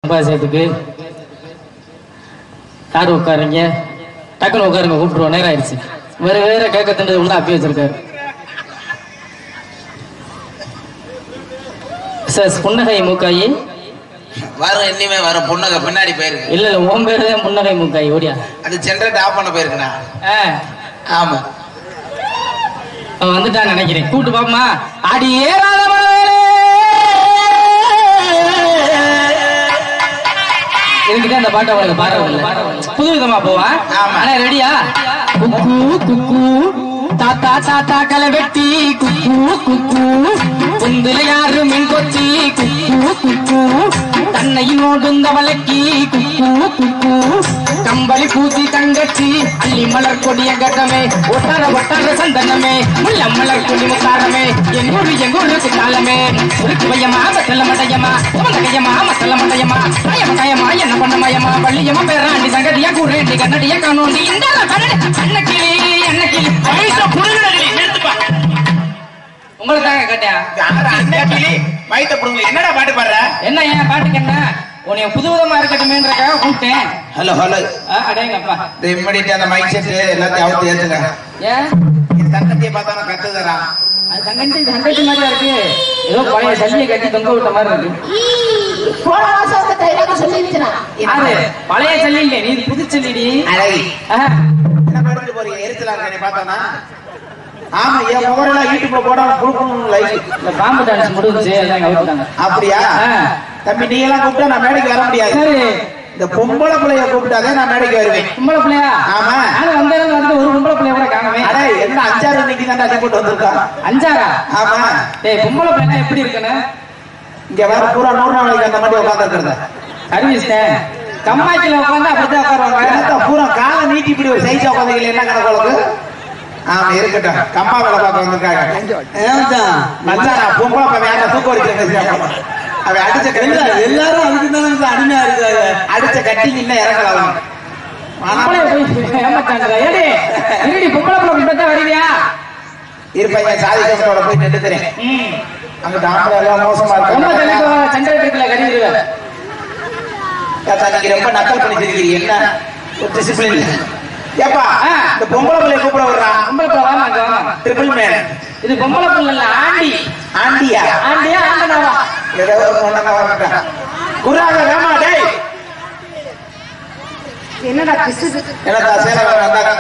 உபாசியத்துக்கு யார் உட்காருங்க டக்குன்னு உட்காருங்க கூப்பிட்டுருவோம் நேரம் ஆயிடுச்சு வேற வேற கேட்க தண்டது உள்ள அப்பி வச்சிருக்காரு சார் புன்னகை மூக்காயி வரும் இனிமே வரும் பொண்ணுங்க பின்னாடி போயிருக்கு இல்ல இல்ல உன் பேரு தான் புன்னகை மூக்காயி ஓடியா அது ஜென்ரேட் ஆஃப் பண்ண போயிருக்குண்ணா ஆ, ஆமா அவன் வந்துட்டான்னு நினைக்கிறேன் கூட்டு பாப்பமா அடி ஏறாத இதுக்கிட்ட அந்த பாட்டை அவனுக்கு பாடுறது புது விதமா போவான் ஆமா. ஆனா ரெடியா குக்கு குக்கு தாத்தா தாத்தா களை வெட்டி குக்கு குக்கு குந்துல யாரு மீன் கொத்தி குக்கு குக்கு தன்னையும் ஓடுந்த வழக்கி குக்கு குக்கு கம்பளி பூசி தங்கச்சி அள்ளி மலர் கொடிய கட்டமே ஒட்டார ஒட்டார சந்தனமே முள்ள மலர் கொடி முத்தாரமே எங்கூரு எங்கூரு குத்தாலமே உருக்கு பையமா மத்தல மட்டையமா உமந்த கையமா மத்தல மட்டையமா தாயமா தாயமா என்ன பண்ண மயமா வள்ளியமா பேராண்டி சங்கதியா கூரேண்டி கண்ணடியா காணோண்டி இந்த கண்ணடி அன்னக்கிளி அன்னக்கிளி உங்களுக்கு தாங்க கேட்டேன் மைத்த புடுங்க என்னடா பாட்டு பாடுற என்ன ஏன் பாட்டுக்கு என்ன உன்னைய புதுவிதமா இருக்கட்டுமேன்றக்காக கூப்பிட்டேன் ஹலோ ஹலோ ஆ, அடேங்கப்பா இம்மடிட்டு அந்த மைக் செட் எல்லாத்தையும் அவுத்து ஏத்துங்க ஏன் என் தங்கத்தையை பார்த்தா கத்துதறான் அது தங்கச்சி தங்கச்சி மாதிரி இருக்கு ஏதோ பழைய சல்லியை கட்டி தொங்க விட்ட மாதிரி இருக்கு போன மாசம் அந்த டைலாக் சொல்லிருக்கிறான் யாரு பழைய சல்லி இல்ல நீ புது சல்லிடி அழகி ஆஹா. என்ன பண்ணிட்டு போறீங்க எரிச்சலா இருக்க நீ பார்த்தானா ஆமா என் முகரெல்லாம் யூடியூப்ல போட கொடுக்கணும் லைக் இந்த பாம்பு டான்ஸ் முடிஞ்சுச்சு அதான் அவுட்டாங்க அப்படியா ஆ. தம்பி நீ எல்லாம் கூப்பிட்டா நான் மேடைக்கு வர முடியாது சரி இந்த பொம்பளை பிள்ளைய கூப்பிட்டாதே நான் மேடைக்கு வருவேன் பொம்பளை பிள்ளையா ஆமா. நானும் வந்த இடத்துல வந்து ஒரு பொம்பளை பிள்ளைய கூட காணவே அடே என்ன அஞ்சாறு இன்னைக்கு தான் அடி போட்டு வந்திருக்கா அஞ்சாரா ஆமா டேய் பொம்பளை பிள்ளை எப்படி இருக்கணும் இங்க வேற பூரா நூறு நாளைக்கு அந்த மாதிரி உட்காந்துருக்கிறத அறிவிச்சிட்டேன் கம்மாய்க்கில உட்காந்து அப்படிதான் உட்காருவாங்க என்னத்த பூரா காலை நீட்டி இப்படி ஒரு சைஸா உட்காந்துக்கல என்ன கணக்கு உனக்கு ஆமா இருக்கட்டும் கம்மா வேலை பார்க்க வந்திருக்காங்க மச்சான், நான் பொம்பளை பையன் யாரை தூக்க வச்சிருக்கேன் அவன் அடிச்ச கட்டி எல்லாரும் அதுக்கு தான் அடிமையா இருக்காங்க அடிச்ச கட்டி இன்னும் இறங்கலாம் பொம்பளை போய் ஏமாத்தாங்க ஏடி இருடி பொம்பளை பிள்ளை இப்ப தான் வருவியா இருப்பையன் சாதி கம்பெனியோட போய் நின்றுக்கிறேன் ம் அங்க டாம்பளை எல்லாம் மோசமா ரொம்ப இருக்கு தெளிவா சண்டை இருக்குல்ல கடிவிடுவேன் தாத்தா, நீங்க ரொம்ப நக்கல் பண்ணிச்சிருக்கீங்க என்ன ஒரு டிசிப்ளின் ஏப்பா ஆ. இந்த பொம்பளை பிள்ளைய கூப்பிட விடுறான் பொம்பளை பிள்ளை வாமா இங்க வாமா ட்ரிபிள் மேன் இது பொம்பளை பிள்ளை இல்ல ஆண்டி ஆண்டியா ஆண்டியா ஆண்டனாவா ஏதோ ஒரு ஒண்ணா வரட்டா குராக வேமா டேய் என்னடா கிசு என்னடா சேலை வேணும் வந்தாங்க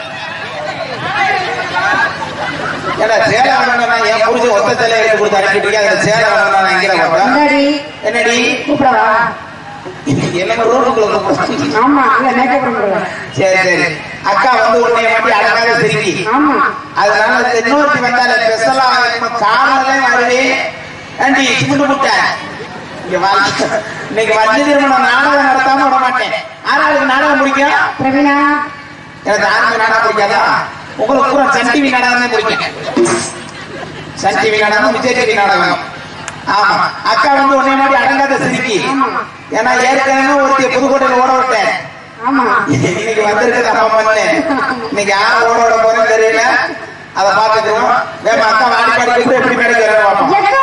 ஏடா சேலை வேணும்னா என் புரிஞ்சு ஒத்த சேலை எடுத்து கொடுத்து அனுப்பிட்டு இருக்கேன் அதுல சேலை வேணும்னா நான் எங்கே போட்டேன் என்னடி என்னடி கூப்பிடவா என்ன ரோடுக்குள்ள கூப்பிடுறேன் ஆமா இல்ல மேக்கப் பண்ணுறேன் சரி சரி அக்கா வந்து உன்னைய மட்டும் அழகாக சிரிக்கி ஆமா அதனால இந்த இன்னொருத்தி வந்தால ஸ்பெஷலா காலையில வருவேன் ஆண்டி சிமெண்ட் முட்டை இங்க வா இன்னைக்கு வஞ்ச திருமணம் நாடகம் நடத்தாம விட மாட்டேன் ஆறாளுக்கு நாடகம் பிடிக்கும் பிரவீனா எனக்கு ஆரம்ப நாடகம் பிடிக்காதா உங்களுக்கு பூரா சன் டிவி நாடகம் தான் பிடிக்கும் சன் டிவி நாடகம் விஜய் டிவி நாடகம் ஆமா அக்கா வந்து உன்னை மாதிரி அடங்காத சிரிக்கி ஏன்னா ஏற்கனவே ஒருத்திய புதுக்கோட்டையில ஓட விட்டேன் ஆமா இன்னைக்கு வந்திருக்குது அப்பா பண்ணு இன்னைக்கு யார ஓட விட போறேன்னு தெரியல அதை பார்த்துக்கிறோம் வேமா அக்கா வாடி பாடி கூப்பிட்டு எப்படி மேடைக்கு வர பார்ப்போம் எக்கா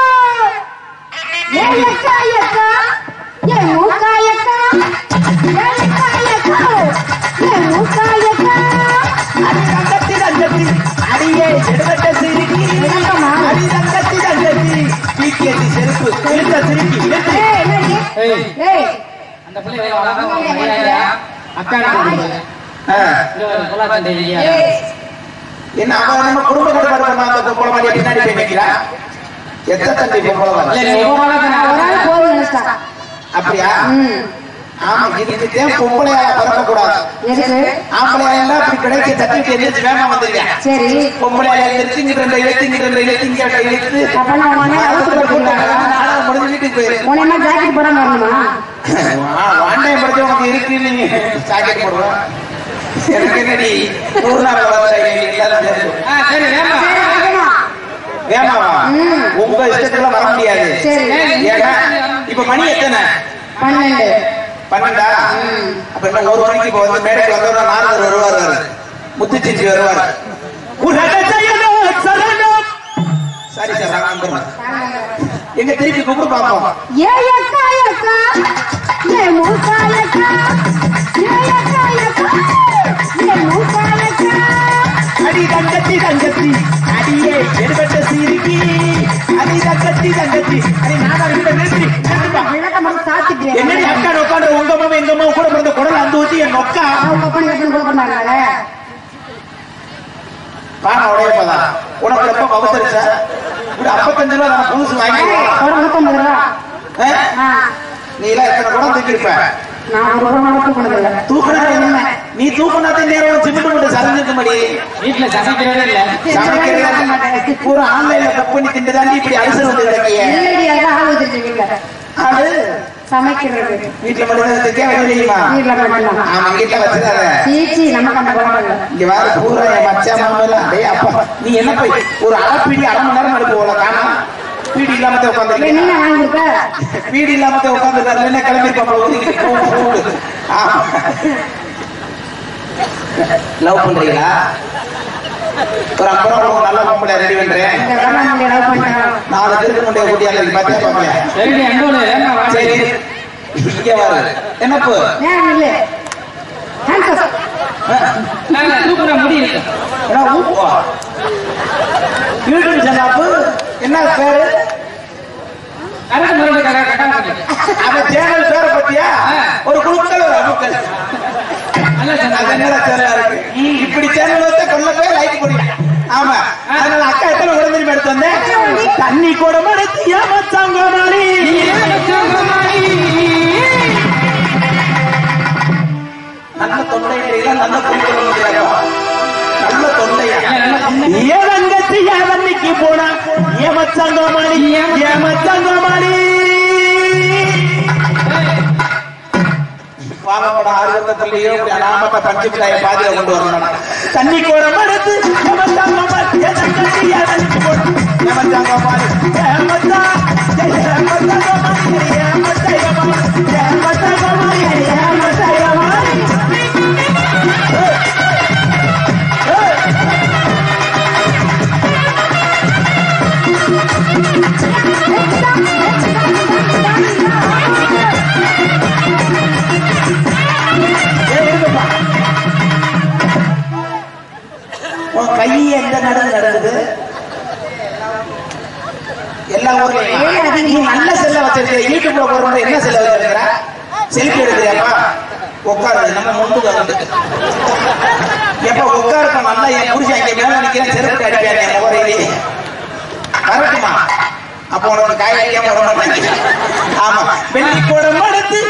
ஏ எக்கா எக்கா ஏ மூக்கா எக்கா ஏ எக்கா எக்கா ஏ மூக்கா எக்கா அடி தங்கத்தி தங்கத்தி அடியே எடுவட்ட சிரிக்கி என்னம்மா? அடி தங்கத்தி தங்கத்தி பீக்கி அடி செருப்பு இழுத்த சிரிக்கி இழுத்து ஏய் என்னடி ஏய் ஏய் அந்த பிள்ளை வேற வளர்ந்து மரியாதையா அக்கா கூப்பிடுங்க ஆ. இங்க ஒரு பொள்ளாச்சி இல்லையா ஏய் என்ன அவன் நம்ம குடும்ப கட்டுப்பாடு பண்ண அந்த பொம்பளை மாதிரி பின்னாடி போய் நிக்கிறா எத்த தண்டி பொம்பளை இல்ல வர நீ ரொம்ப ஒரு நாளா ஆள் போதும் நினைச்சா அப்படியா ம் ஆமா இதுக்கு பொம்பளையால பிறக்க கூடாது எதுக்கு ஆம்பளையால அப்படி கிடைக்க தட்டிட்டு எந்திரிச்சு வேகமா வந்திருக்கேன் சரி பொம்பளையால எந்திரிச்சு இங்கிட்ட ரெண்டு இழுத்து இங்கிட்ட ரெண்டு இழுத்து இங்கிட்ட இழுத்து அப்ப நான் உடனே அவுத்து போட்டுருவேன். நாடகம் முடிஞ்சு வீட்டுக்கு போயிரு உனமா ஜாக்கெட் போடாம வரணுமா வாண்டையம் படிச்ச உனக்கு இருக்கு நீங்க ஜாக்கெட் போடுவோம் எனக்கு என்னடி நூறு நாள் வளர்த்த எல்லாரும் சேர்ந்து. ஆ, சரி வேமா சரி வரணும் வேமாவா ம். உங்க இஷ்டத்துல வர முடியாது சரி ஏன்னா இப்ப மணி எத்தனை பன்னெண்டு பன்னெண்டா அப்ப இன்னும் ஒரு மணிக்கு இப்ப வந்து மேடைக்கு வந்தோம்னா நாரதர் வருவார் முத்துச்சிஞ்சி வருவார் சரி சார் நான் வந்துடுறேன். எங்க திருப்பி கூப்பிட்டு பார்ப்போம் ஏ அக்கா அக்கா என்னடி அக்கா உட்காந்து உங்க அம்மா எங்க அம்மா கூட பிறந்த குடல் அந்த ஊத்தி என் நொக்கா அவங்க அப்படி எப்படி கூட பண்ணாங்க பானை உடைய போதா உனக்கு எப்ப அவசரிச்சா ஒரு அப்பத்தஞ்சு ரூபா நான் புதுசு வாங்கி ஒரு நூத்தம்பது ரூபா ஆ, நீ எல்லாம் எத்தனை குடம் தூக்கிருப்ப நான் ஒரு ரூபா மட்டும் கொடுக்கல தூக்குனா என்ன நீ தூக்குனாத்தே நேரம் சிமெண்ட் மட்டும் சரிஞ்சிருக்க மாடி வீட்டுல சமைக்கிறதே இல்ல சமைக்கிறது பூரா ஆன்லைன்ல புக் பண்ணி திண்டுதாண்டி இப்படி அரிசல் வந்து கிடக்கிய இல்லடி அதான் ஆள் வச்சிருக்கேன் வீட்டுல ஆளு சமைக்கிறது வீட்டுல மட்டும் தான் வச்சிருக்கியா வெளியிலயுமா வீட்டுல மட்டும்தான் ஆமா வீட்டுல வச்சுதாத சீச்சி நமக்கு அந்த குழம்பு இல்லை இங்க வேற பூரா என் மச்சான் மாமெல்லாம் டேய் அப்பா நீ என்ன போய் ஒரு அரை பீடி அரை மணி நேரம் எடுக்க போல காணா பீடி இல்லாம இல்லை, உட்காந்து நீங்க வாங்கி கொடுக்க வீடு இல்லாம உட்காந்துருக்காரு என்ன கிளம்பி லவ் பண்றீங்களா ஒரு ஐம்பது ரூபா கொடுங்க, நல்ல பொம்பளை ரெடி பண்றேன் இந்த வேலை நீங்க லவ் பண்ணிட்டோம் நாலு பேருக்கு கொண்டே கூட்டியால பாத்தியா பாக்கல சரி அங்கோல ஏமா சரி இங்க வர என்னப்பு ஏன் இல்லை ஹேண்ட்ஸ் அப் நாங்க தூக்குற முடி இருக்கு என்ன ஊப்பா யூடியூப் சேனப்பு என்ன பேரு கரெக்ட் முறை கரெக்ட் அந்த சேனல் பேரை பத்தியா ஒரு குழுக்கள் ஒரு அமுக்கள் நல்ல அது சொன்னாங்க என்னடா சேனலா இருக்கு இப்படி சேனல் வச்சா கொல்ல போய் லைக் போடுங்க ஆமா அதனால அக்கா எத்தனை உடம்பு தெரியுமா எடுத்து வந்தேன் தண்ணி கூட மடத்து ஏமாச்சாங்க மாறி நல்ல தொண்டையா நல்ல குடிக்க நல்ல தொண்டையா ஏவங்கத்தி ஏவன்னிக்கு போனா ஏமச்சாங்க மாறி ஏமச்சாங்க மாறி பாவப்பட ஆர்வத்திலேயோ இப்படி அனாமத்த பஞ்சு பிள்ளைய பாதியில கொண்டு வரணும் தண்ணி கோட மடுத்து ஏமச்சாங்க மாறி ஏமச்சாங்க ஏவன்னிக்கு போனா ஏமச்சாங்க மாறி ஏமச்சா ஏமச்சாங்க மாறி ஏமச்சாங்க மாறி ஏமச்சாங்க மாறி ஏமச்சாங்க மாறி ஏய், இருங்கப்பா. உன் கை எந்த நடந்து நடக்குது எல்லா ஊர்லயும் நீ நல்ல செல்ல வச்சிருக்க யூடியூப்ல போறவங்க என்ன செல்ல வச்சிருக்கிற செல்ஃபி எடுக்கிறியாப்பா உட்காரு நம்ம முன்னுக்கு வந்து எப்ப உட்காருப்ப நல்லா என் புருஷன் இங்க மேல நிக்கிறேன் செருப்பு அடிக்காது என் முறையிலேயே வரட்டுமா அப்போ உனக்கு காய் அடிக்காம வர மாட்டாங்க ஆமா வெள்ளி கூட மடுத்து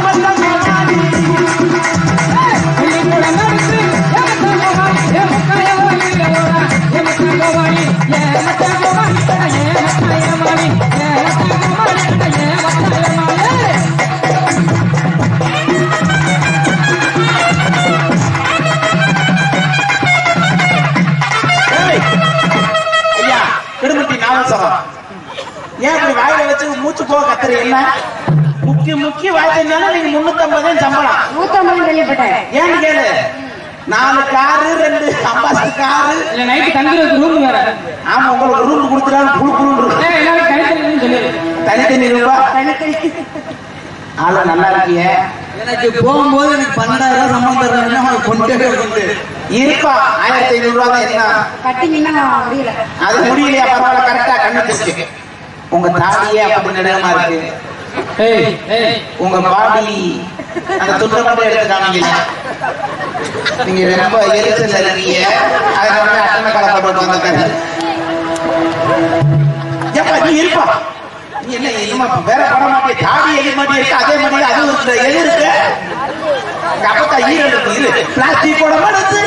ஏய், ஐயா கிடுமுட்டி நாவசம் ஏன் இப்படி வாயில வச்சு மூச்சு போக கத்துற என்ன முக்கிய முக்கிய வாய்ப்பு நீங்க முன்னூத்தி ஐம்பது சம்பளம் நூத்தம்பது கேள்விப்பட்டேன் ஏன்னு கேளு நாலு காரு ரெண்டு அம்பாசி காரு இல்ல நைட்டு தங்குறதுக்கு ரூம் வேற ஆமா உங்களுக்கு ரூம் கொடுத்துறாரு புழு புழு ஏன் எல்லாரும் கழித்தல் சொல்லிடு தனித்தனி ரூபா தனித்தனி ஆளு நல்லா இருக்கிய எனக்கு போகும்போது எனக்கு பன்னெண்டாயிரம் ரூபாய் சம்பளம் தர்றாங்கன்னா அவனுக்கு கொண்டே கொண்டு இருப்பா ஆயிரத்தி ஐநூறு ரூபா தான் என்ன கட்டிங்கன்னா முடியல அது முடியலையா பரவாயில்ல கரெக்டா கண்ணு தெரிச்சு உங்க தாடியே அப்படி நடுவமா இருக்கு ஏய் ஏய் உங்க பாடி அந்த துண்டை மட்டும் எடுத்து காமிக்கல நீங்க ரொம்ப எரிச்சல் இருக்கீங்க அதனால அட்டனை கலப்பட்டு வந்திருக்காரு ஏப்பா நீ இருப்பா நீ என்ன என்னமா வேற பட மாட்டிய தாடி எது மாட்டி இருக்கு அதே மாதிரி அது இருக்கு எது இருக்கு உங்க அப்பத்தா ஈரல் இருக்கு இரு பிளாஸ்டிக் போட மடுத்து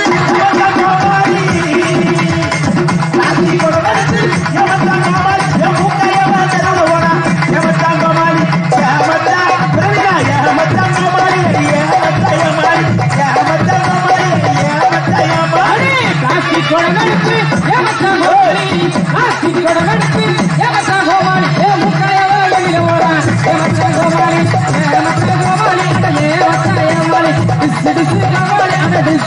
பிளாஸ்டிக் போட மடுத்து ஏமத்தா மாமாய் என் மூக்கா ஏமா தெருவுல ஓடா ஏமத்தா மாமாய் ஏமத்தா பிரவினா ஏமத்தா மாமாய் ஏமத்தா ஏமாய் ஏமத்தா மாமாய் ஏமத்தா ஏமாய் பிளாஸ்டிக் கூட நடிச்சு ஏமத்தா கோமாளி பிளாஸ்டிக் கூட நடிச்சு ஏமத்தா கோமாளி ஏ முக்காயவா வெளியில ஓடா ஏமத்தா கோமாளி ஏமத்தா கோமாளி அட ஏமத்தா ஏமாளி டிஸ் டிஸ் கோமாளி அட டிஸ்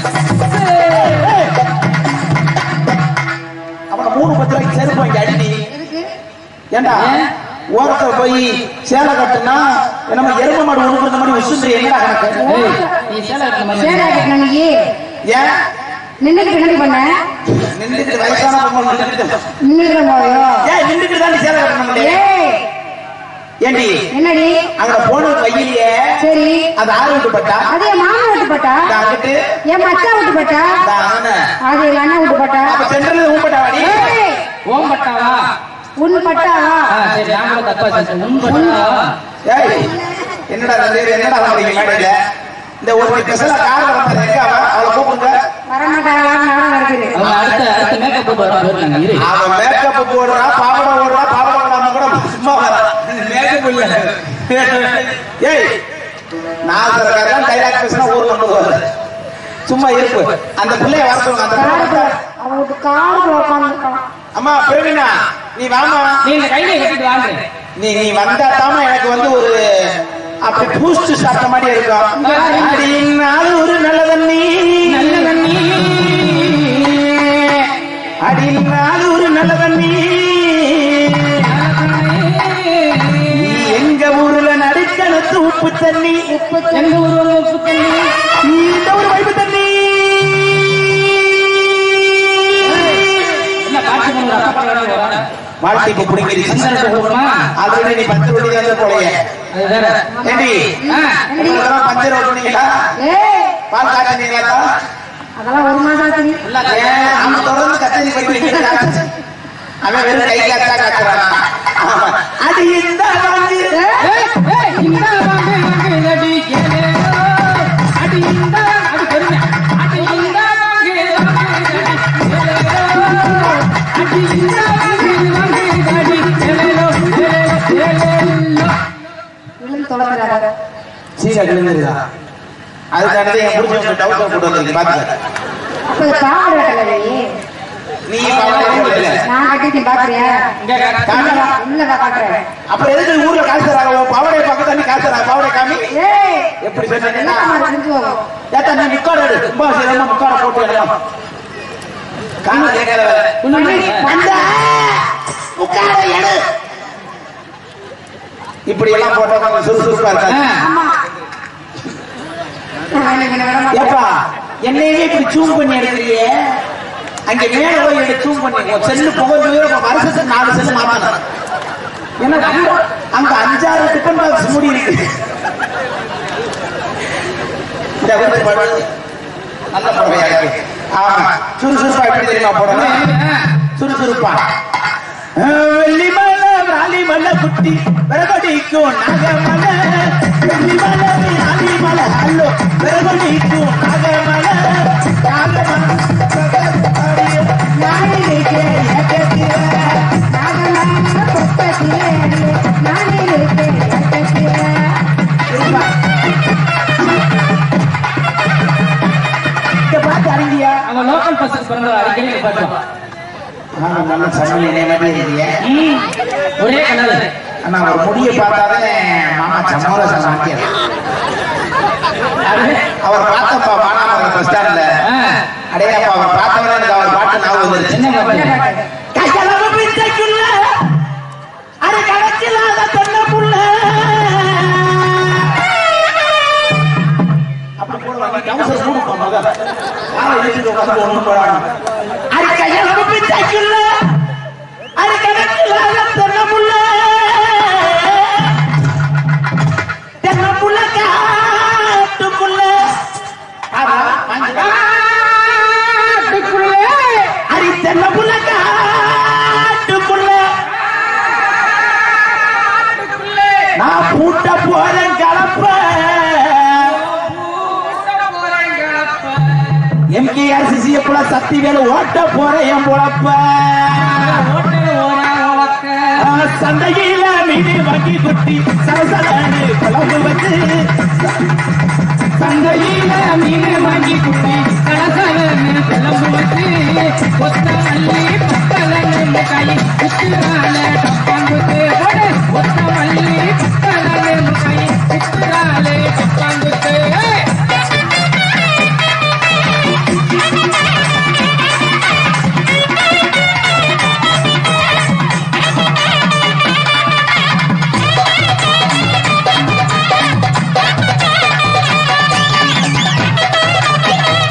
அவன மூணு பத்து ரூபாய்க்கு செருப்பு வாங்கி அடி எதுக்கு ஏண்டா ஏன்? ஓரத்துல போய் சேலை கட்டுனா என்னமோ எரும மாடு உருக்குற மாதிரி உசுந்திரி என்னடா கணக்கு ஏய் நீ சேலை கட்டுற மாதிரி சேரா கட்டின நீ ஏன் நின்னுக்கு பின்னாடி பண்ண நின்றுட்டு வயசான பொம்பளை நின்றுட்டு நின்னுக்கிற போதோ ஏன் நின்றுட்டு தான் சேலை கட்டணும் ஏய் ஏண்டி என்னடி அங்க போன கையிலேயே சரி அது ஆறு விட்டு பட்டா அது என் மாமன் விட்டுப்பட்டா இந்த அங்கிட்டு என் மச்சான் விட்டுப்பட்டா இந்த அங்கன அது எங்க அண்ணன் விட்டுப்பட்டா அப்ப சென்ட்ரல் ஊம்பட்டாவாடி ஏய், ஓம் பட்டாவா உன் பட்டாவா ஆ, சரி நாங்களும் தப்பா செஞ்சோம் உன் பட்டாவா ஏய் என்னடா இந்த பேரு என்னடா பண்றீங்க மேடையில இந்த ஒரு ஸ்பெஷலா கார்ல வந்தது எங்க அவ அவளை கூப்பிடுங்க வரமாட்டாங்களான்னு நானும் நடக்குது அவங்க அடுத்த அடுத்த மேக்கப் வர போயிருக்காங்க இரு அவன் மேக்கப் போடுறா பாவடை ஓடுறா பாவடை ஓடாம கூட சும்மா வரா மேக்கப் இல்ல ஏய் நாசரக்காரன் டைலாக் பேசினா ஊர் நம்பர் வருது சும்மா இருப்பு அந்த பிள்ளைய வர சொல்லுங்க அந்த பிள்ளை காருக்குள்ள வந்தா- அவனுக்கு காருக்குள்ள உட்காந்துருக்கான் அம்மா பிரவீனா நீ வாமா நீ இந்த கையில கட்டிட்டு வாங்க நீ நீ வந்தா தாமா எனக்கு வந்து ஒரு அப்படி பூஸ்ட் சாப்பிட்ட மாதிரி இருக்கும் அடினால ஒரு நல்ல தண்ணி நல்ல தண்ணி அடினால ஒரு நல்ல தண்ணி நீ எங்க ஊர்ல நடுக்கணத்து உப்பு தண்ணி உப்பு எங்க ஊர் உப்பு தண்ணி நீ இந்த ஒரு வைப்பு தண்ணி என்ன காட்சி பண்ணுற அப்பா படம் வரா வாழ்க்கை இப்ப பிடிக்கிறீங்க சந்தனத்தை போடுமா ஆல்ரெடி நீ பத்து ரொட்டி தான் போலைய அது வேற ஏண்டி ஆ, உங்களுக்கெல்லாம் பஞ்சர் ஓட்டுனீங்களா ஏய் பால் காய்ச்சினீங்களா அதெல்லாம் ஒரு மாசம் ஆச்சு நீ. நல்லா ஏன் அவன் தொடர்ந்து கத்தரி போய் அவன் வெறும் கை காத்தா காத்துறான் ஆமா. அது இந்த வாங்கி ஏய், ஏய், இந்த வாங்கு, வாங்கு, அடி கேளு. அடி இந்த, அடி பெருமை. அடி இந்த வாங்கு, வாங்கு, அடி கேளு. அடி இந்த வாங்கு, வாங்கு, அடி கேளு, கேளு, கேளு. விழுந்து தொலைக்கிறாங்க சீரா கிழிஞ்சிருதா அதுக்கானது என் பிடிச்சவங்க டவுட் போட்டு வந்திருக்கு பாத்துக்க அப்ப இது பாவாடை கலவி நீ பாவனை போடல நான் கட்டிட்டு பாக்குறியா இங்க காட்டு. உள்ளவா உள்ளவா காட்டுறேன் அப்புறம் எதுக்கு ஊர்ல காசு தராங்க உன் பாவடைய பக்கத்துல நீ காசு தராங்க பாவடை காமி ஏய் எப்படி சொன்னீங்கன்னா என்ன மாதிரி செஞ்சு போகும் ஏத்தா நீ முக்காடு எடு ரொம்ப சீரமா முக்காட போட்டு எடுக்கலாம் காண கேட்கற வேலை உண்மை. வந்த முக்காட எடு இப்படி எல்லாம் போட்டா கொஞ்சம் சுறுசுறுப்பா ஆ, இருக்காது ஆமா நான் இன்னைக்கு விட மாட்டேன். ஏப்பா என்னையே இப்படி சூம் பண்ணி எடுக்கிறியே அங்க மேல போய் எடுத்து சூம் பண்ணி உன் செல்லு புகழ்ந்து வருஷத்துக்கு நாலு செல்லு மாத்தணும் என்ன அங்க- அங்க அஞ்சாறு டிஃபன் பாக்ஸ் மூடி இருக்கு இந்த வந்து பாரு. நல்ல புடவையா இருக்கு ஆமா சுறுசுறுப்பா எப்படி தெரியுமா போடணும் சுறுசுறுப்பா வெள்ளிமலை ராலிமலை குட்டி விறகடிக்கும் நாகமலை வெள்ளிமலை ராலிமலை அல்லோ விறகடிக்கும் நாகமலை நாகமலை நானே இருக்கேன் ஏக்கத்திலே. நாகமான பொட்டத்திலே. நானே இருக்கேன் ஏக்கத்திலே. இங்க பார்த்து அறிந்தியா அவன் லோக்கல் பஸ்ஸுக்கு பிறந்த அடிக்கடி பார்த்துவான் ஆமா நல்ல சமையல் என்ன மாதிரி இருக்கீங்க ம், ஒரே கலர் ஆனா ஒரு முடியை பார்த்தாலே மாமா சமோர சமாத்தியம் அவர் பார்த்தப்பா மானாமரம் பஸ் ஸ்டாண்ட்ல அடே அப்பா அவர் பார்த்தவன எனக்கு அவர் பாட்டு ஞாபகம் வந்துருச்சு என்ன பாட்டு கையளவு பிச்சைக்குள்ள அது கணக்கில்லாத தென்ன புள்ள அப்படி போடுவாங்க டவுசர் மூடுப்பா மக ஆளை இழுத்துட்டு உட்கார்ந்து ஒண்ணும் போடாம அது கையளவு பிச்சைக்குள்ள அது கணக்கில்லாத தென்ன புள்ள தென்ன புள்ள காட்டுக்குள்ள ஆமா வாங்கிக்கோ. அடி தென்ன புள்ள காட்டுக்குள்ள நான் பூட்ட போறேன் கலப்ப எம்கேஆர் சிசிஎப்புல சக்தி வேலை ஓட்ட போறேன் என் பொழப்ப ஆ, சந்தையில மீன் வாங்கி குட்டி சலசலன்னு குழம்பு வச்சு சந்தையில மீன் வாங்கி குட்டி கலசலன்னு கிளம்பு வச்சு கொத்த மல்லி பத்தலன்னு முக்காய் குத்துறால டப்பாங்குத்து போடு கொத்த மல்லி பத்தலன்னு முக்காய் குத்துறால டப்பாங்குத்து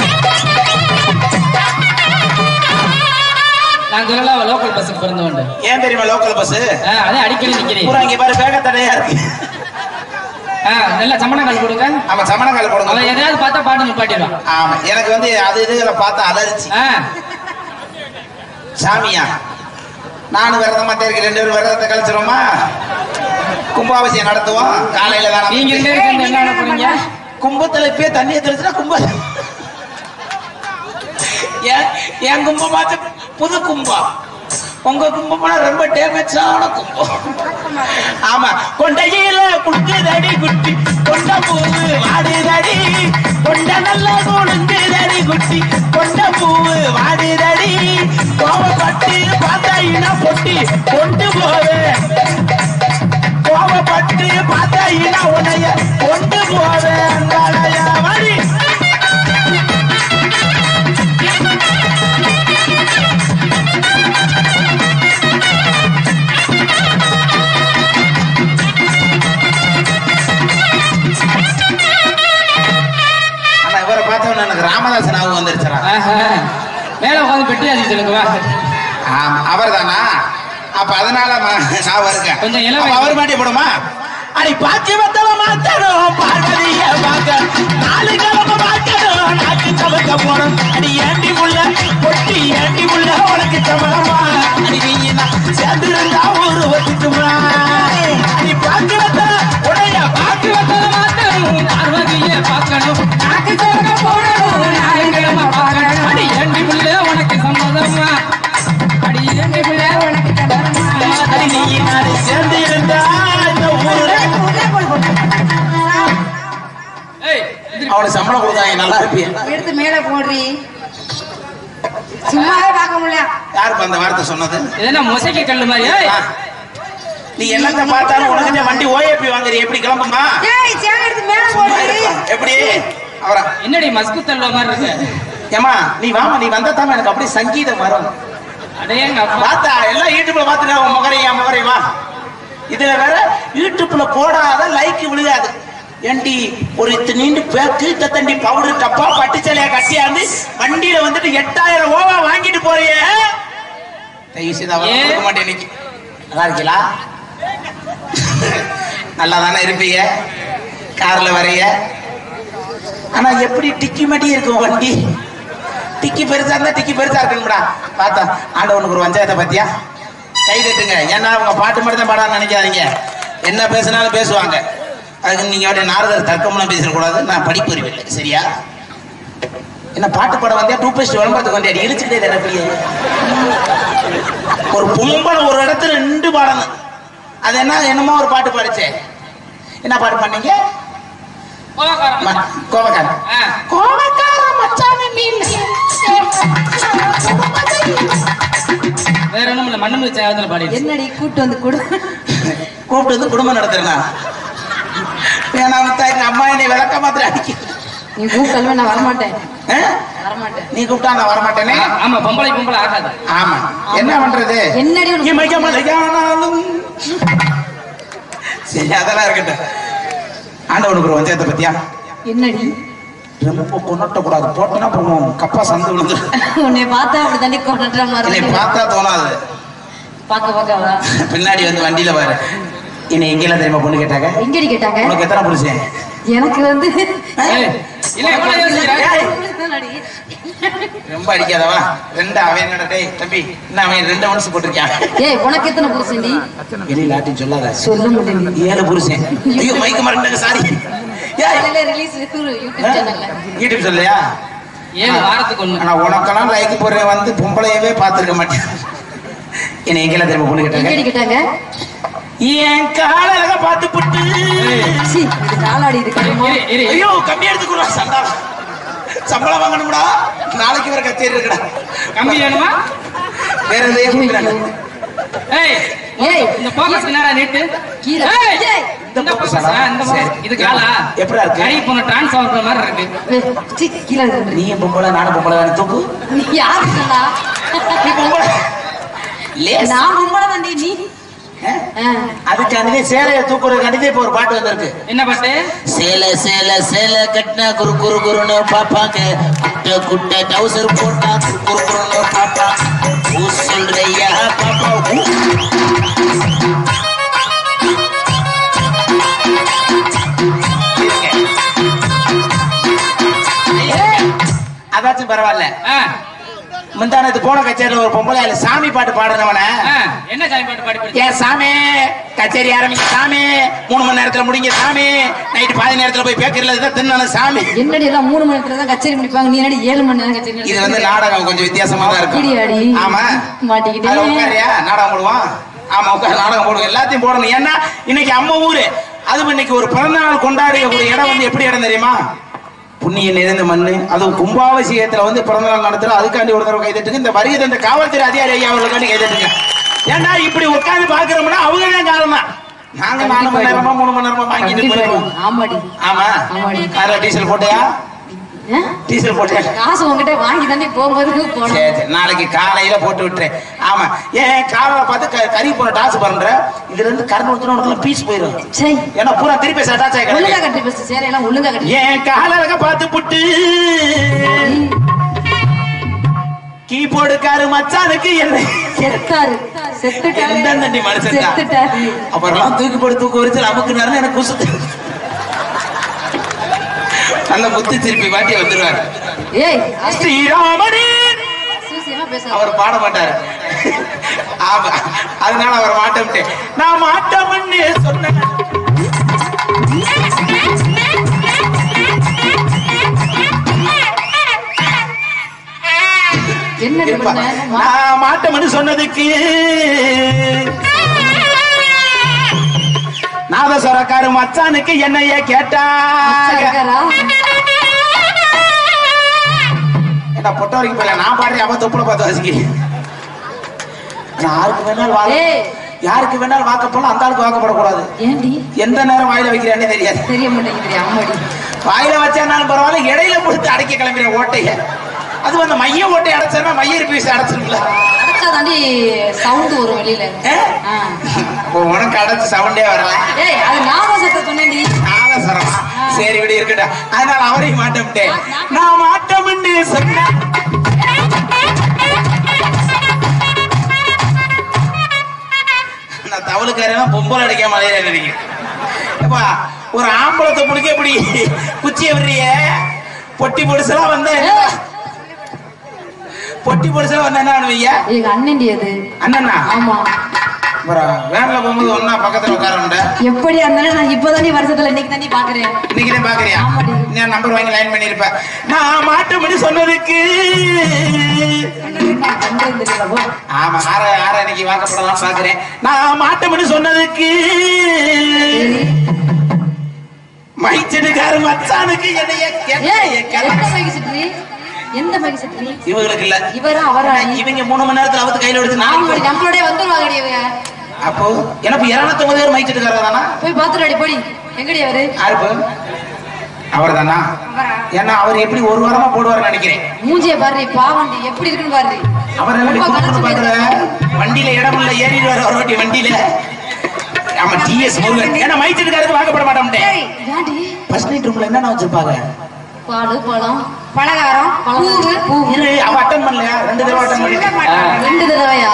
நான் சொல்லல அவன் லோக்கல் பஸ்ஸுக்கு பிறந்தவன் ஏன் தெரியுமா லோக்கல் பஸ் ஆ, அதே அடிக்கடி நிக்கிறேன் பூரா இங்க பாரு வேக தடையா இருக்கு ஆ, நல்ல சமணங்கால் கொடுங்க ஆமா சமணங்கால் அவன் போடுங்க எதையாவது பார்த்தா பாட்டு நிப்பாட்டிடுவான் ஆமா எனக்கு வந்து அது இதுகளை பார்த்தா அலர்ஜி ஆ, சாமியா நானும் விரதமா இருக்கு ரெண்டு பேரும் விரதத்தை கழிச்சிருவோமா கும்பாபிஷேகம் நடத்துவோம் காலையில நீங்க தான் ரெண்டு பேரும் சேர்ந்து என்ன பண்ண போறீங்க கும்பத்துல இப்பயே தண்ணியை தெளிச்சுனா கும்ப ஏன் என் கும்பமாச்சு புது கும்பம் உங்க கும்பம்னா ரொம்ப டேமேஜான கும்பம் ஆமா கொண்டையில குடுக்குதடி குட்டி கொண்ட பூவு வாடுதடி கொண்ட நல்லா கொடுங்குதடி குட்டி கொண்ட பூவு வாடுதடி கோவப்பட்டு பார்த்தாயினா பொட்டி கொண்டு போவேன் கோவப்பட்டு பார்த்தாயினா உன்னைய கொண்டு போவேன் அங்காளைய வழி ஆனா இவரை பார்த்தவன எனக்கு ராமதாசன் ஞாபகம் வந்துருச்சுடா ஆஹா. மேல உட்காந்து பெட்டி ஆச்சு சொல்லுங்க வா ஆமா அவர் தானா அப்ப அதனால ம- நான் இருக்கேன் கொஞ்சம் இளமை. அப்ப அவர் மாட்டி போடுமா அடி பாச்சி வத்தவ மாத்தணும் பார்வதிய பார்க்க நாலு கிழமை பார்க்கணும் நாக்கு சமைக்க போறோம் அடி ஏண்டி முள்ள பொட்டி ஏண்டி முள்ள உனக்கு சமணமா அடி நீ நான் சேர்ந்து இருந்தா ஊரு வச்சுட்டுமா அடி பாச்சி வத்த உடைய பாச்சி வத்த மாத்தணும், பார்வதியை பார்க்கணும், நாக்கு சவக்க போடணும், ஞாயிற்றுக்கிழமை பார்க்கணும். அடி ஏண்டி புள்ள உனக்கு சம்மதமா? அடி ஏண்டி புள்ள உனக்கு சம்மதமா? அடி நீ நான் சேர்ந்து இருந்தா இந்த ஊரு ஏய், எந்திரி. அவனுக்கு சம்பளம் கொடுத்தாங்க நல்லா இருப்பியா எடுத்து மேல போடுறி சும்மாவே பார்க்க முடியல யாருக்கு அந்த வார்த்தை சொன்னது இது என்ன மொசைக்கு கல்லு மாதிரி ஏய், ஆ. நீ என்னத்த பார்த்தாலும் உனக்கு வண்டி ஓஏபி வாங்குறீ எப்படி கிளம்புமா ஏய் சேர் எடுத்து மேல போடுறி எப்படி அவரா என்னடி மஸ்கு தள்ளுவ மாதிரி இருக்கு ஏமா நீ வாமா நீ வந்தா தானே எனக்கு அப்படியே சங்கீதம் வரும் அடேங்க அப்பா பார்த்தா எல்லாம் யூடியூப்ல பார்த்துட்டா உன் முகரை என் முகரை வா இதுல வேற யூடியூப்ல போடாத லைக் விழுகாது ஏண்டி ஒரு இத்து நீண்டு பேக்கு தண்டி பவுடர் டப்பா பட்டு சேலையா கட்டியாந்து வண்டியில வந்துட்டு எட்டாயிரம் ஓவா வாங்கிட்டு போறியே தயவு செய்து அவன் ஏன்? கொடுக்க மாட்டேன் இன்னைக்கு நல்லா இருக்கீங்களா நல்லா தானே இருப்பீங்க கார்ல வரைய ஆனா எப்படி டிக்கி மாட்டி இருக்கும் வண்டி டிக்கி பெருசா இருந்தா டிக்கி பெருசா இருக்கணும்டா பார்த்தா ஆண்டவனுக்கு ஒரு வஞ்சாயத்தை பத்தியா கை தட்டுங்க ஏன்னா அவங்க பாட்டு மட்டும் தான் பாடான்னு நினைக்காதீங்க என்ன பேசினாலும் பேசுவாங்க அதுக்கு நீங்க அப்படியே நாரதர் தர்க்கம்லாம் பேசக்கூடாது நான் படிப்பு இல்லை சரியா என்ன பாட்டு பாட வந்தியா டூ பேஸ்ட் விளம்பரத்துக்கு வந்தியா இடிச்சுக்கிட்டே தரப்பியே ஒரு பொம்பளை ஒரு இடத்துல நின்று பாடணும் அது என்ன என்னமோ ஒரு பாட்டு பாடிச்சேன் என்ன பாட்டு பண்ணீங்க கோவக்காரன். ம- கோபக்காரன் ஆ, கோபக்கார மச்சான மீன் வேற ஒண்ணும் இல்ல மண்ணு மிச்ச ஆகத்துல பாடி என்னடி கூட்டு வந்து கொடு கூப்பிட்டு வந்து குடும்பம் நடத்துறேன் வேணாம் முத்தா, எங்க அம்மா என்னை விளக்க மாத்திரம் அடிக்க நீ கூப்பிட்டல்ல நான் வரமாட்டேன் ஆ? வரமாட்டேன் நீ கூப்பிட்டா நான் வரமாட்டேனே ஆ, ஆமா பொம்பளை பொம்பளை ஆகாது ஆமா என்ன பண்றது என்னடி உனக்கு இமைக்கமலையானாலும் சரி அதெல்லாம் இருக்கட்டும் ஆண்டவனுக்கு ஒரு வஞ்சகத்தை பத்தியா என்னடி ரொம்ப கொண்டாட்ட கூடாது போட்டோன்னா அப்புறம் கப்பா சந்து விழுந்து உன்னை பார்த்தா அப்படி தண்ணி கொண்டுற என்னை மாதிரி பார்த்தா தோணாது பார்க்க பார்க்கவா பின்னாடி வந்து வண்டியில பாரு என்னை எங்கெல்லாம் தெரியுமா பொண்ணு கேட்டாங்க எங்கடி கேட்டாங்க உனக்கு எத்தனை புருஷன் எனக்கு வந்து ஏய், இல்ல எவ்வளவு யோசிக்கிற? ஏய், என்னடி? ரொம்ப அடிக்காதவா ரெண்டு அவன் என்னடா டேய் தம்பி என்ன அவன் ரெண்டு மனசு போட்டிருக்கான் ஏய் உனக்கு எத்தனை புருஷன்டி வெளியில ஆட்டி சொல்லாத சொல்ல முடியும் ஏழு புருஷன் ஐயோ மைக்கு மறந்துங்க சாரி காலையில ரிலீஸ் யூடியூப் சேனல்ல யூடியூப் சொல்லையா ஏழு வாரத்துக்கு ஒண்ணு ஆனா உனக்கெல்லாம் லைக் போடுற வந்து பொம்பளையவே பார்த்திருக்க மாட்டேன் என்னை எங்கெல்லாம் தெரியுமா பொண்ணு கேட்டாங்க எங்கடி கேட்டாங்க என் காலழக பார்த்து புட்டு சீ, இது காலாடி இது கருமம். இரு, இரு, இரு. ஐயோ கம்மி எடுத்துக்கிறோம் சண்டாளம் சம்பளம் வாங்கணும்டா நாளைக்கு வர கச்சேரி இருக்குடா கம்பி வேணுமா வேற எதையும் கொடுக்குறாங்க ஏய் ஏய் இந்த போக்கஸ் என்னடா நீட்டு கீழே. ஏய், ஏய். இந்த போக்கஸ் இந்த சரி. போக்கஸ் இது காலா எப்படிடா இருக்கு? கறி போன டிரான்ஸ்ஃபார்மர் மாதிரி இருக்கு ஏய், சீ, கீழே இரு. நீ பொம்பளை நானும் பொம்பளை தானே தூக்கு நீ யாரு சொன்னா? நீ பொம்பளை லேஸ் நான் பொம்பளை தாண்டி, நீ ஆ. அதுக்காண்டியே சேலையை தூக்குறதுக்காண்டியே இப்போ ஒரு பாட்டு வந்திருக்கு என்ன பாட்டு சேலை சேலை சேலை கட்டினா குரு குரு குருன்னு பாப்பாங்க முட்டை குட்டை டவுசர் போட்டா குறுக்குறுன்னு பாப்பா ஊ சொல்றையா பாப்பா ஊ அதாச்சும் பரவாயில்ல ஆ, முந்தானத்து போன கச்சேரியில ஒரு பொம்பளை அதுல சாமி பாட்டு பாடுனவன ஆ, என்ன சாமி பாட்டு பாடி படிச்ச? ஏன் சாமி கச்சேரி ஆரம்பிக்க சாமி மூணு மணி நேரத்துல முடிங்க சாமி நைட்டு பாதி நேரத்துல போய் பேக்கரில இதான் தின்னாலும் சாமி என்னடி எல்லாம் மூணு மணி நேரத்துல தான் கச்சேரி முடிப்பாங்க நீ என்னடி ஏழு மணி நேரம் கச்சேரி இது வந்து நாடகம் கொஞ்சம் வித்தியாசமா தான் அப்படியாடி? இருக்கும் ஆமா மாட்டிக்கிட்டே. அதுல உட்காரியா நாடகம் போடுவான் ஆமா உட்கார் நாடகம் போடுவோம் எல்லாத்தையும் போடணும் ஏன்னா இன்னைக்கு அம்மா ஊரு அதுவும் இன்னைக்கு ஒரு பிறந்த நாள் கொண்டாடிய ஒரு இடம் வந்து எப்படி இடம் தெரியுமா புண்ணிய நிறைந்த மண்ணு அதுவும் கும்பாபிஷேகத்துல வந்து பிறந்த நாள் நடத்துற அதுக்காண்டி ஒரு தடவை கைதட்டுங்க இந்த வருகை தந்த காவல்துறை அதிகாரி ஐயா அவர்களுக்காண்டி கைதட்டுங்க ஏன்னா இப்படி உட்கார்ந்து பாக்குறோம்னா அவங்க தான் காரணம் நாங்க நாலு மணி நேரமா மூணு மணி நேரமா வாங்கிட்டு கண்டிப்பா போயிருவோம் ஆமாடி ஆமா ஆமாடி. கார்ல டீசல் போட்டியா ஆ? டீசல் போட்டியா காசு உங்ககிட்ட வாங்கி தானே போகும்போது போனோம் சரி, சரி. நாளைக்கு காலையில போட்டு விட்டுறேன் ஆமா ஏன் காலையில பார்த்து க- கறி போன டாஸ் பண்ற இதுல இருந்து கரண்ட் ஊத்துனா உனக்கு பீஸ் போயிடும் சரி ஏன்னா பூரா திருப்பி அட்டாச் ஒழுங்கா ஆகிடும் கட்டி பஸ் சேலையெல்லாம் ஒழுங்கா கட்டி ஏன் காலையில பார்த்து புட்டு கீபோர்டுக்காரு மச்சானுக்கு என்ன செத்தாரு செத்துட்டாரு எந்தெந்தண்டி மனுஷன் தான்? செத்துட்டாரு அப்புறம் தூக்கி போட்டு தூக்க வச்சு நமக்கு நேரம் எனக்கு குசு நல்ல முத்து திருப்பி மாட்டி வந்துருவாரு ஏய் ஸ்ரீராமனே சூசியமா பேச அவர் பாட மாட்டாரு ஆமா அதனால அவர் மாட்டேன் நான் மாட்டோம்னு சொன்னேன் என்னடி இருப்பா. பண்ண மா- நான் மாட்டோம்னு சொன்னதுக்கு நாதஸ்வரக்காரு மச்சானுக்கு என்னைய கேட்டாங்க இருக்காரா? என்ன பொட்ட வரைக்கும் போயில நான் பாடுறேன் அவன் தொப்புல பார்த்து வாசிக்கிறேன் யாருக்கு வேணாலும் வாழ ஏய். யாருக்கு வேணாலும் வாக்கப்படலாம் அந்த ஆளுக்கு வாக்கப்படக்கூடாது ஏண்டி எந்த நேரம் வாயில வைக்கிறானே தெரியாது தெரிய மாட்டேங்குது அம்மாடி வாயில வச்சானாலும் பரவாயில்ல இடையில கொடுத்து அடைக்க கிளம்பிற ஓட்டைய அது அந்த மைய ஓட்டை அடைச்சா மைய பீஸ் அடைச்சிருங்களா அடைச்சா தாண்டி சவுண்ட் வரும் வெளியில ஆ. உனக்கு அடைச்சு சவுண்டே வரல ஏய் அது ஞாபக சத்த சொன்னேன்டி நாதஸ்வரமா சரி இப்படி இருக்கட்டும் அதனால அவரையும் மாட்டோம்ட்டேன் நான் மாட்டோம்னு சொன்னேன் நான் தவளுக்காரெல்லாம் பொம்பளை அடிக்க மலையில நினைக்கிறேன் எப்பா ஒரு ஆம்பளத்தை பிடிக்க இப்படி குச்சியை விடுறிய பொட்டி பொடிசெல்லாம் வந்த பொட்டி பொடிசெல்லாம் வந்தா என்ன பண்ணுவீங்க எங்க அண்ணன்டி அது அண்ணனா ஆமா அப்புறம் வேன்ல போகும்போது ஒன்னா பக்கத்துல உட்கார எப்படி இருந்தாலும் நான் இப்பதானே வருஷத்துல இன்னைக்கு தானே பாக்குறேன் இன்னைக்கு தான் பாக்குறியா ஆமாடி. நான் நம்பர் வாங்கி லைன் பண்ணிருப்ப நான் மாட்டும்படி சொன்னதுக்கு நான் பண்றது தெரியல போ. ஆமா ஆற ஆற இன்னைக்கு வாக்கப்படலாம் பாக்குறேன் நான் மாட்டும்படி சொன்னதுக்கு சரி. மைச்சனுக்காரு மச்சானுக்கு என்னைய ஏய், கேட்ட எந்த மைக்கு சுற்றி எந்த மைக்கு சுற்றி இவங்களுக்கு இல்ல இவரா அவரா நீ? இவங்க மூணு மணி நேரத்துல அவுத்து கையில எடுத்து ஆமாடி நான் நம்மளோட வந்துருவாங்கடி இவங்க அப்போ எனக்கு இருநூத்தி ஒன்பது பேர் மைச்சிட்டுக்காரா தானா போய் பாத்துடாடி போடி எங்கடி அவரு யாருப்பு அவர் தானா ஏன்னா அவர் எப்படி ஒரு வாரமா போடுவார்னு நினைக்கிறேன் மூஞ்சிய பாரு பாவண்டி எப்படி இருக்குன்னு பாரு அவர் எப்படி ரொம்ப கூப்பிட்டு களைச்சு பாக்குற போயிருக்கு. வண்டியில இடம் இல்ல ஏறிடுவார் ஒரு வாட்டி வண்டியில ஆமா டிஎஸ் முருகன் ஏன்னா மைச்சிட்டுக்காரருக்கு வாக்கப்பட மாட்டோம் ஏய், ஏன்டி ஃபர்ஸ்ட் நைட் ரூம்ல என்ன வச்சிருப்பாங்க பாலு பழம் பலகாரம் பூவு பூ இரு அவ அட்டன் பண்ணலையா ரெண்டு தடவை அட்டன் பண்ணிட்டு ரெண்டு தடவையா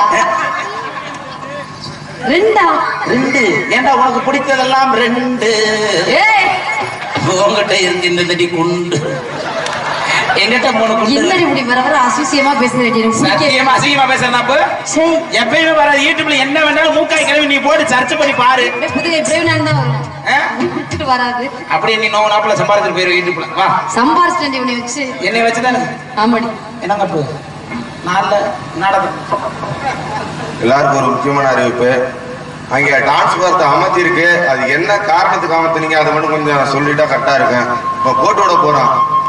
ரெண்டா ரெண்டு ஏன்டா உனக்கு பிடித்ததெல்லாம் ரெண்டு ஏய் உங்ககிட்ட இருக்கு இந்த தடி குண்டு எங்கிட்ட மூணு குண்டு என்னடி இப்படி வர வர அசுசியமா பேசுறேடி எனக்கு பிடிக்கவே சத்தியமா அசிங்கமா பேசுறா அப்ப சரி எப்பயுமே வராது யூடியூப்ல என்ன வேணாலும் மூக்காய் கிளம்பி நீ போட்டு சர்ச் பண்ணி பாரு புதுகை பிரேவனான் தான் வரும் ஆ? விட்டுட்டு வராது அப்படியே நீ நோ நாப்புல சம்பாதிச்சு போயிரு யூடியூப்ல வா சம்பாரிச்சிட்டேன் உன்னை வச்சு என்னை வச்சுதானே ஆமாடி என்னங்க இப்போ நாள்ல நாடகம் எல்லாருக்கும் ஒரு முக்கியமான அறிவிப்பு அங்க டான்ஸ் பார்த்து அமர்த்தி இருக்கு அது என்ன காரணத்துக்கு அமர்த்தினீங்க அதை மட்டும் கொஞ்சம் சொல்லிட்டா கரெக்டா இருக்கும் இப்ப கோட்டோட போறோம்